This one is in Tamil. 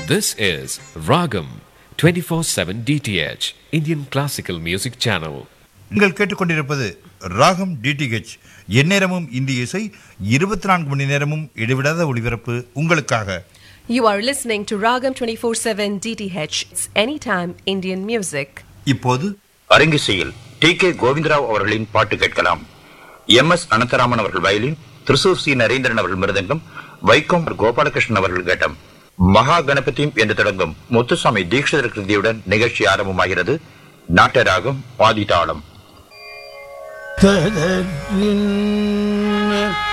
This is Ragam 24/7 DTH Indian Classical Music Channel. நீங்கள் கேட்டுக்கொண்டிருப்பது ராகம் டிடிஹெச் எந்நேரமும் இந்திய இசை இருபத்தி நான்கு மணி நேரமும் இடைவிடாத ஒளிபரப்பு உங்களுக்காக You are listening to Ragam 24/7 DTH. It's anytime Indian music. இப்போது அரங்கிசையில் டி கே கோவிந்தராவ் அவர்களின் பாட்டு கேட்கலாம் எம் எஸ் அனந்தராமன் அவர்கள் வயலின் திருசூர் சி நரேந்திரன் அவர்கள் மிருதங்கம் வைக்கம் கோபாலகிருஷ்ணன் அவர்கள் கேட்டம் மகா கணபதியும் என்று தொடங்கும் முத்துசாமி தீட்சிதர் கிருதியுடன் நிகழ்ச்சி ஆரம்பமாகிறது நாட்டராகம் ஆதிதாளம் ததறின்